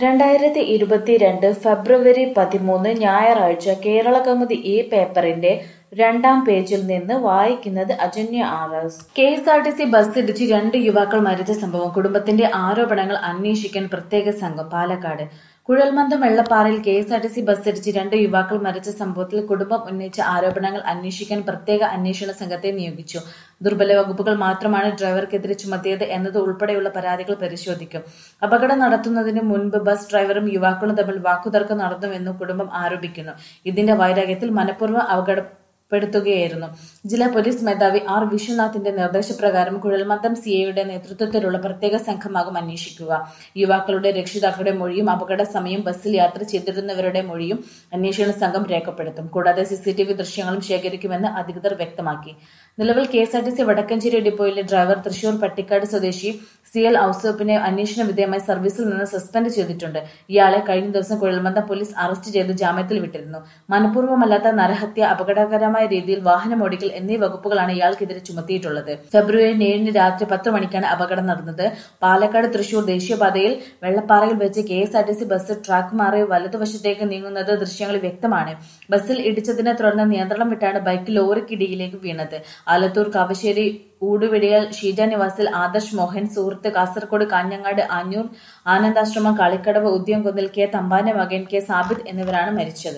രണ്ടായിരത്തി ഇരുപത്തിരണ്ട് ഫെബ്രുവരി പതിമൂന്ന് ഞായറാഴ്ച കേരളകൗമുദി ഈ പേപ്പറിന്റെ രണ്ടാം പേജിൽ നിന്ന് വായിക്കുന്നത് Ajanya R S K S R T C ബസ്സിടിച്ച് രണ്ട് യുവാക്കൾ മരിച്ച സംഭവം കുടുംബത്തിന്റെ ആരോപണങ്ങൾ അന്വേഷിക്കാൻ പ്രത്യേക സംഘം പാലക്കാട് കുഴൽമന്ദം വെള്ളപ്പാറയിൽ K S R T C ബസ്സിടിച്ച് രണ്ട് യുവാക്കൾ മരിച്ച സംഭവത്തിൽ കുടുംബം ഉന്നയിച്ച ആരോപണങ്ങൾ അന്വേഷിക്കാൻ പ്രത്യേക അന്വേഷണ സംഘത്തെ നിയോഗിച്ചു ദുർബല വകുപ്പുകൾ മാത്രമാണ് ഡ്രൈവർക്കെതിരെ ചുമത്തിയത് എന്നത് ഉൾപ്പെടെയുള്ള പരാതികൾ പരിശോധിക്കും അപകടം നടത്തുന്നതിന് മുൻപ് ബസ് ഡ്രൈവറും യുവാക്കളും തമ്മിൽ വാക്കുതർക്കം നടന്നുവെന്നും കുടുംബം ആരോപിക്കുന്നു ഇതിന്റെ വൈരാഗ്യത്തിൽ മനഃപൂർവ്വം അപകട പ്പെടുത്തുകയായിരുന്നു ജില്ലാ പോലീസ് മേധാവി ആർ വിശ്വനാഥിന്റെ നിർദ്ദേശപ്രകാരം കുഴൽമന്ദം സിഐയുടെ നേതൃത്വത്തിലുള്ള പ്രത്യേക സംഘമാകും അന്വേഷിക്കുക യുവാക്കളുടെ രക്ഷിതാക്കളുടെ മൊഴിയും അപകട സമയം ബസ്സിൽ യാത്ര ചെയ്തിരുന്നവരുടെ മൊഴിയും അന്വേഷണ സംഘം രേഖപ്പെടുത്തും കൂടാതെ സിസിടിവി ദൃശ്യങ്ങളും ശേഖരിക്കുമെന്ന് അധികൃതർ വ്യക്തമാക്കി നിലവിൽ K S R T C Vadakkanchery ഡിപ്പോയിലെ ഡ്രൈവർ തൃശൂർ പട്ടിക്കാട് സ്വദേശി സി എൽ ഔസേപ്പിനെ അന്വേഷണ വിധേയമായി സർവീസിൽ നിന്ന് സസ്പെൻഡ് ചെയ്തിട്ടുണ്ട് ഇയാളെ കഴിഞ്ഞ ദിവസം കുഴൽമന്ദം പോലീസ് അറസ്റ്റ് ചെയ്ത് ജാമ്യത്തിൽ വിട്ടിരുന്നു മനഃപൂർവ്വമല്ലാത്ത നരഹത്യ അപകടകരമായ രീതിയിൽ വാഹനമോടിക്കൽ എന്നീ വകുപ്പുകളാണ് ഇയാൾക്കെതിരെ ചുമത്തിയിട്ടുള്ളത് ഫെബ്രുവരി ഏഴിന് രാത്രി പത്ത് മണിക്കാണ് അപകടം നടന്നത് പാലക്കാട് തൃശൂർ ദേശീയപാതയിൽ വെള്ളപ്പാറയിൽ വെച്ച് K S R T C bus track മാറി വലതുവശത്തേക്ക് നീങ്ങുന്നത് ദൃശ്യങ്ങളിൽ വ്യക്തമാണ് ബസ്സിൽ ഇടിച്ചതിനെ തുടർന്ന് നിയന്ത്രണം വിട്ടാണ് ബൈക്ക് ലോറിക്കിടിയിലേക്ക് വീണത് ആലത്തൂർ കാവശ്ശേരി ഊടുവിടിയൽ ഷീജ നിവാസിൽ ആദർശ് മോഹൻ സുഹൃത്ത് കാസർഗോഡ് കാഞ്ഞങ്ങാട് ആഞ്ഞൂർ ആനന്ദാശ്രമം കാളിക്കടവ് ഉദ്യംകുന്നിൽ കെ തമ്പാന്റെ മകൻ കെ സാബിത് എന്നിവരാണ് മരിച്ചത്